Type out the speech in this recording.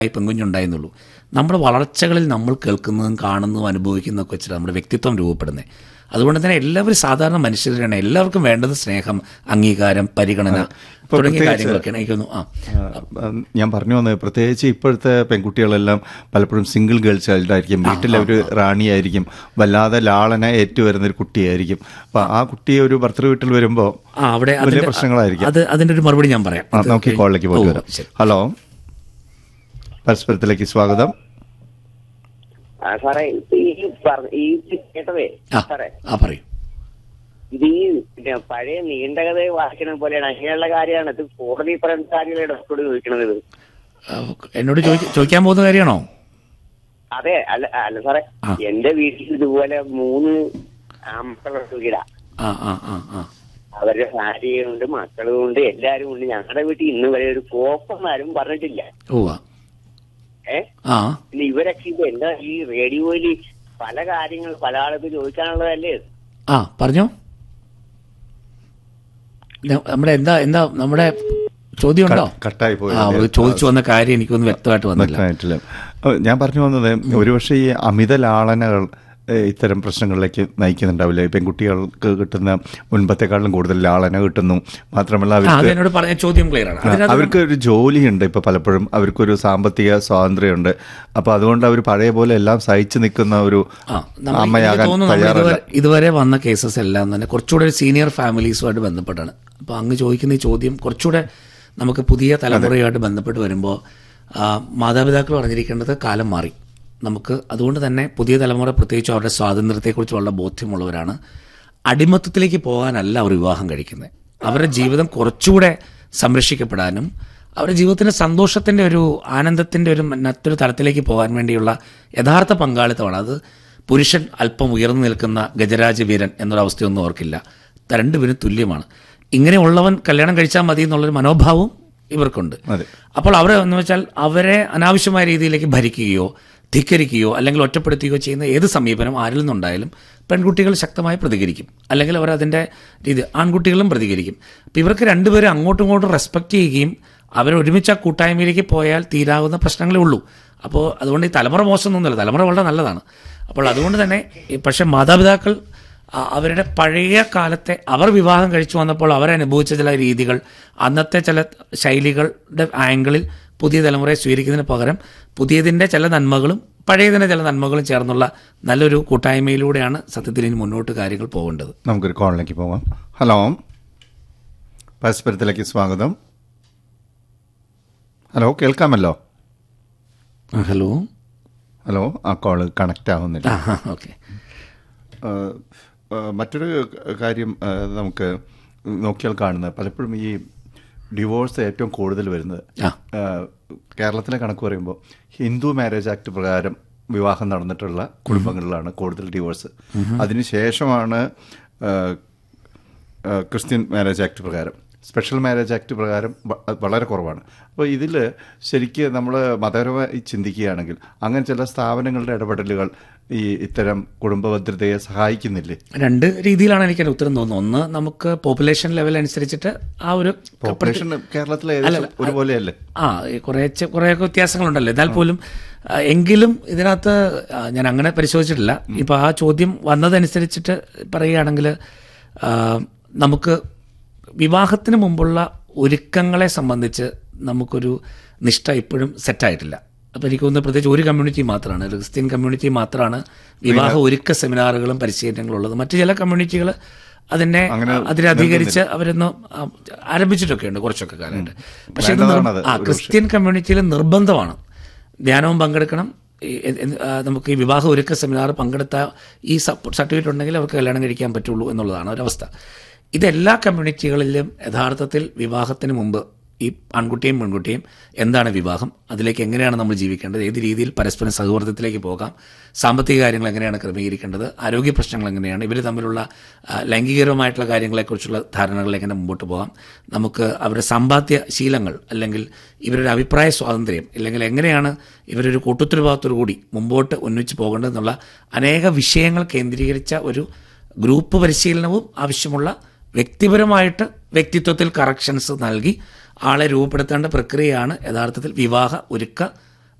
പെങ്കുഞ്ഞുണ്ടായിരുന്നുള്ളൂ നമ്മുടെ വളർച്ചകളിൽ നമ്മൾ കേൾക്കുന്നതും കാണുന്നതും അനുഭവിക്കുന്നതൊക്കെ വെച്ചിട്ട് നമ്മുടെ വ്യക്തിത്വം രൂപപ്പെടുന്നത് അതുകൊണ്ട് തന്നെ എല്ലാവരും സാധാരണ മനുഷ്യരാണ് എല്ലാവർക്കും വേണ്ടത് സ്നേഹം അംഗീകാരം പരിഗണന ഇപ്പൊ തുടങ്ങിയ പ്രത്യേകിച്ച് കാര്യങ്ങളൊക്കെയാണ് എനിക്ക് തോന്നുന്നു ആ ആ, ഞാൻ പറഞ്ഞു വന്നത് പ്രത്യേകിച്ച് ഇപ്പോഴത്തെ പെൺകുട്ടികളെല്ലാം പലപ്പോഴും സിംഗിൾ ഗേൾ ചൈൽഡ് ആയിരിക്കും വീട്ടിലെ ഒരു റാണിയായിരിക്കും വല്ലാതെ ലാളന ഏറ്റുവരുന്ന ഒരു കുട്ടിയായിരിക്കും അപ്പൊ ആ കുട്ടി ഒരു ഭർത്തൃ വീട്ടിൽ വരുമ്പോൾ ആ അവിടെ വലിയ അതിന്റെ- പ്രശ്നങ്ങളായിരിക്കും അത് അതിന്റെ ഒരു മറുപടി ഞാൻ പറയാം ആ, ഇത് നമുക്ക് ഈ കോളിലേക്ക് ഓ, പോയിട്ട് വരാം ശരി. ഹലോ പരസ്പരത്തിലേക്ക് സ്വാഗതം ആ സാറേ ഇപ്പൊ ഈ പറഞ്ഞ ഈ കേട്ടതേ ആ സാറേ ആ പറയൂ ഇത് ഈ പിന്നെ പഴയ നീണ്ട കഥ വായിക്കണ പോലെയാണ് അങ്ങനെയുള്ള കാര്യമാണ് ഇത് കോടതി പറയുന്ന കാര്യങ്ങളെ ഡോക്ടറോട് ചോദിക്കണത് ഇത് ആ, എന്നോട് ചോദിക്ക- ചോദിക്കാൻ പോകുന്ന കാര്യമാണോ അതെ അല്ല അല്ല സാറേ ആ. എന്റെ വീട്ടിൽ ഇതുപോലെ മൂന്ന് ആമക്കളുടെ വീടാ ആ ആ ആ ആ അവരുടെ ഭാര്യയുണ്ട് മക്കളും ഉണ്ട് എല്ലാരും ഉണ്ട് ഞങ്ങളുടെ വീട്ടിൽ ഇന്ന് വരെ ഒരു കോപ്പം ആരും പറഞ്ഞിട്ടില്ല ഓ ഏ ആ പിന്നെ ഇവരൊക്കെ ഇത് എന്താ ഈ റേഡിയോയിൽ പല കാര്യങ്ങൾ പല ആൾക്ക് ചോദിക്കാനുള്ളതല്ലേ ഇത്? ആ പറഞ്ഞോ ന- നമ്മുടെ എന്താ എന്താ നമ്മുടെ ചോദ്യം ഉണ്ടോ കട്ടായി പോയി ആ ഒരു ചോദിച്ചു വന്ന കാര്യം എനിക്കൊന്ന് വ്യക്തമായിട്ട് വന്നില്ല വ്യക്തമായിട്ടില്ല ഏഹ് ഞാൻ പറഞ്ഞു വന്നത് ഒരുപക്ഷെ ഈ അമിത ലാളനകൾ ഏഹ് ഇത്തരം പ്രശ്നങ്ങളിലേക്ക് നയിക്കുന്നുണ്ടാവില്ല ഈ പെൺകുട്ടികൾക്ക് കിട്ടുന്ന മുൻപത്തെക്കാളും കൂടുതൽ ലാളന കിട്ടുന്നു മാത്രമല്ല ആ അത് അവർക്ക് എന്നോട് പറഞ്ഞ ചോദ്യം ക്ലിയർ ആണ് അതിനകത്ത് അവർക്ക് ഒരു ജോലിയുണ്ട് ഇപ്പൊ പലപ്പോഴും അവർക്കൊരു സാമ്പത്തിക സ്വാതന്ത്ര്യമുണ്ട് അപ്പൊ അതുകൊണ്ട് അവർ പഴയ പോലെ എല്ലാം സഹിച്ചു നിൽക്കുന്ന ഒരു ആ, നമ്മൾ എനിക്ക് അമ്മയാകാൻ തോന്നുന്നു നമ്മൾ തയ്യാറല്ല ഇതുവരെ- ഇതുവരെ വന്ന കേസസ് എല്ലാം തന്നെ കുറച്ചുകൂടെ ഒരു സീനിയർ ഫാമിലീസുമായിട്ട് ബന്ധപ്പെട്ടാണ് അപ്പോൾ അങ്ങ് ചോദിക്കുന്ന ഈ ചോദ്യം കുറച്ചുകൂടെ നമുക്ക് പുതിയ തലമുറയുമായിട്ട് ബന്ധപ്പെട്ട് വരുമ്പോൾ മാതാപിതാക്കൾ പറഞ്ഞിരിക്കേണ്ടത് കാലം മാറി നമുക്ക് അതുകൊണ്ട് തന്നെ പുതിയ തലമുറ പ്രത്യേകിച്ച് അവരുടെ സ്വാതന്ത്ര്യത്തെക്കുറിച്ച് വളരെ ബോധ്യമുള്ളവരാണ് അടിമത്തത്തിലേക്ക് പോകാനല്ല അവർ വിവാഹം കഴിക്കുന്നത് അവരുടെ ജീവിതം കുറച്ചുകൂടെ സംരക്ഷിക്കപ്പെടാനും അവരുടെ ജീവിതത്തിന്റെ സന്തോഷത്തിന്റെ ഒരു ആനന്ദത്തിന്റെ ഒരു മറ്റൊരു തലത്തിലേക്ക് പോകാൻ വേണ്ടിയുള്ള യഥാർത്ഥ പങ്കാളിത്തമാണ് അത് പുരുഷൻ അല്പം ഉയർന്നു നിൽക്കുന്ന ഗജരാജ വീരൻ എന്നൊരവസ്ഥയൊന്നും ഓർക്കില്ല രണ്ടുപേരും തുല്യമാണ് ഇങ്ങനെയുള്ളവൻ കല്യാണം കഴിച്ചാൽ മതി എന്നുള്ളൊരു മനോഭാവവും ഇവർക്കുണ്ട് അതെ. അപ്പോൾ അവർ എന്ന് വെച്ചാൽ അവരെ അനാവശ്യമായ രീതിയിലേക്ക് ഭരിക്കുകയോ ധിക്കരിക്കുകയോ അല്ലെങ്കിൽ ഒറ്റപ്പെടുത്തുകയോ ചെയ്യുന്ന ഏത് സമീപനം ആരിൽ നിന്നുണ്ടായാലും പെൺകുട്ടികൾ ശക്തമായി പ്രതികരിക്കും അല്ലെങ്കിൽ അവർ അതിൻ്റെ രീതി ആൺകുട്ടികളും പ്രതികരിക്കും അപ്പം ഇവർക്ക് രണ്ടുപേരും അങ്ങോട്ടും ഇങ്ങോട്ടും റെസ്പെക്ട് ചെയ്യുകയും അവർ ഒരുമിച്ച് ആ കൂട്ടായ്മയിലേക്ക് പോയാൽ തീരാവുന്ന പ്രശ്നങ്ങളേ ഉള്ളൂ അപ്പോൾ അതുകൊണ്ട് ഈ തലമുറ മോശമൊന്നുമില്ല തലമുറ വളരെ നല്ലതാണ് അപ്പോൾ അതുകൊണ്ട് തന്നെ ഈ പക്ഷേ മാതാപിതാക്കൾ ആ, അവരുടെ പഴയ കാലത്തെ അവർ വിവാഹം കഴിച്ചു വന്നപ്പോൾ അവരനുഭവിച്ച ചില രീതികൾ അന്നത്തെ ചില ശൈലികളുടെ ആംഗിളിൽ പുതിയ തലമുറയെ സ്വീകരിക്കുന്നതിന് പകരം പുതിയതിൻ്റെ ചില നന്മകളും പഴയതിൻ്റെ ചില നന്മകളും ചേർന്നുള്ള നല്ലൊരു കൂട്ടായ്മയിലൂടെയാണ് സത്യത്തിൽ ഇനി മുന്നോട്ട് കാര്യങ്ങൾ പോകേണ്ടത് നമുക്കൊരു കോളിലേക്ക് പോകാം ഹലോ പരസ്പരത്തിലേക്ക് സ്വാഗതം ഹലോ കേൾക്കാമല്ലോ ഹലോ ഹലോ ആ കോള് കണക്റ്റ് ആവുന്നില്ല ആ ഓക്കെ ഏഹ്, ഏഹ്, മറ്റൊരു കാര്യം ഏഹ്, നമുക്ക് നോക്കിയാൽ കാണുന്നത് പലപ്പോഴും ഈ ഡിവോഴ്സ് ഏറ്റവും കൂടുതൽ വരുന്നത് ആ. ഏഹ്, കേരളത്തിലെ കണക്ക് പറയുമ്പോൾ ഹിന്ദു മാരേജ് ആക്ട് പ്രകാരം വിവാഹം നടന്നിട്ടുള്ള കുടുംബങ്ങളിലാണ് കൂടുതൽ ഡിവോഴ്സ് അതിനുശേഷമാണ് ഏഹ്, ഏഹ്, ക്രിസ്ത്യൻ മാരേജ് ആക്ട് പ്രകാരം സ്പെഷ്യൽ മാരേജ് ആക്ട് പ്രകാരം വ- വളരെ കുറവാണ് അപ്പോൾ ഇതിൽ ശരിക്ക് നമ്മൾ മതപരമായി ചിന്തിക്കുകയാണെങ്കിൽ അങ്ങനെ ചില സ്ഥാപനങ്ങളുടെ ഇടപെടലുകൾ ഈ ഇത്തരം കുടുംബ ഭദ്രതയെ സഹായിക്കുന്നില്ലേ രണ്ട് രീതിയിലാണ് എനിക്ക് അതിന് ഉത്തരം തോന്നുന്നത് ഒന്ന് നമുക്ക് പോപ്പുലേഷൻ ലെവൽ അനുസരിച്ചിട്ട് ആ ഒരു പോപ്പുലേഷൻ കേരളത്തിലെ ഏകദേശം ഒരുപോലെയല്ലേ ആ ഈ കുറേച്ച് കുറേയൊക്കെ വ്യത്യാസങ്ങളുണ്ടല്ലോ എന്നാൽ പോലും ആ, എങ്കിലും ഇതിനകത്ത് ആ, ഞാൻ അങ്ങനെ പരിശോധിച്ചിട്ടില്ല ഇപ്പൊ ആ ചോദ്യം വന്നതനുസരിച്ചിട്ട് പറയുകയാണെങ്കിൽ ആ, നമുക്ക് വിവാഹത്തിന് മുമ്പുള്ള ഒരുക്കങ്ങളെ സംബന്ധിച്ച് നമുക്കൊരു നിഷ്ഠ ഇപ്പോഴും സെറ്റായിട്ടില്ല അപ്പോൾ എനിക്ക് തോന്നുന്നത് പ്രത്യേകിച്ച് ഒരു കമ്മ്യൂണിറ്റി മാത്രമാണ് ഒരു ക്രിസ്ത്യൻ കമ്മ്യൂണിറ്റി മാത്രമാണ് വിവാഹ ഒരുക്ക സെമിനാറുകളും പരിശീലനങ്ങളും ഉള്ളത് മറ്റു ചില കമ്മ്യൂണിറ്റികൾ അതിനെ അങ്ങനെ അതിലധികരിച്ച് അവരൊന്ന് ആ, ആരംഭിച്ചിട്ടൊക്കെ ഉണ്ട് കുറച്ചൊക്കെ കാലമായിട്ട് പക്ഷേ ഇത് നിർ- വേണ്ടതാണത് ആ ക്രിസ്ത്യൻ കമ്മ്യൂണിറ്റിയിൽ നിർബന്ധമാണ് ധ്യാനവും പങ്കെടുക്കണം ഈ എ- എ- ആ, നമുക്ക് ഈ വിവാഹ ഒരുക്ക സെമിനാർ പങ്കെടുത്ത ഈ സർട്ടിഫിക്കറ്റ് ഉണ്ടെങ്കിൽ അവർക്ക് കല്യാണം കഴിക്കാൻ പറ്റുള്ളൂ എന്നുള്ളതാണ് ഒരവസ്ഥ ഇതെല്ലാ കമ്മ്യൂണിറ്റികളിലും യഥാർത്ഥത്തിൽ വിവാഹത്തിന് മുമ്പ് ഈ ആൺകുട്ടിയും പെൺകുട്ടിയും എന്താണ് വിവാഹം അതിലേക്ക് എങ്ങനെയാണ് നമ്മൾ ജീവിക്കേണ്ടത് ഏത് രീതിയിൽ പരസ്പരം സൗഹൃദത്തിലേക്ക് പോകാം സാമ്പത്തിക കാര്യങ്ങൾ എങ്ങനെയാണ് ക്രമീകരിക്കേണ്ടത് ആരോഗ്യ പ്രശ്നങ്ങൾ എങ്ങനെയാണ് ഇവർ തമ്മിലുള്ള ആ, ലൈംഗികപരമായിട്ടുള്ള കാര്യങ്ങളെക്കുറിച്ചുള്ള ധാരണകളിൽ എങ്ങനെ മുമ്പോട്ട് പോകാം നമുക്ക് അവരുടെ സമ്പാദ്യ ശീലങ്ങൾ അല്ലെങ്കിൽ ഇവരുടെ അഭിപ്രായ സ്വാതന്ത്ര്യം അല്ലെങ്കിൽ എങ്ങനെയാണ് ഇവരൊരു കൂട്ടുത്തരവാദിത്തോടു കൂടി മുമ്പോട്ട് ഒന്നിച്ച് പോകേണ്ടതെന്നുള്ള അനേക വിഷയങ്ങൾ കേന്ദ്രീകരിച്ച ഒരു ഗ്രൂപ്പ് പരിശീലനവും ആവശ്യമുള്ള വ്യക്തിപരമായിട്ട് വ്യക്തിത്വത്തിൽ കറക്ഷൻസ് നൽകി ആളെ രൂപപ്പെടുത്തേണ്ട പ്രക്രിയയാണ് യഥാർത്ഥത്തിൽ വിവാഹ ഒരുക്ക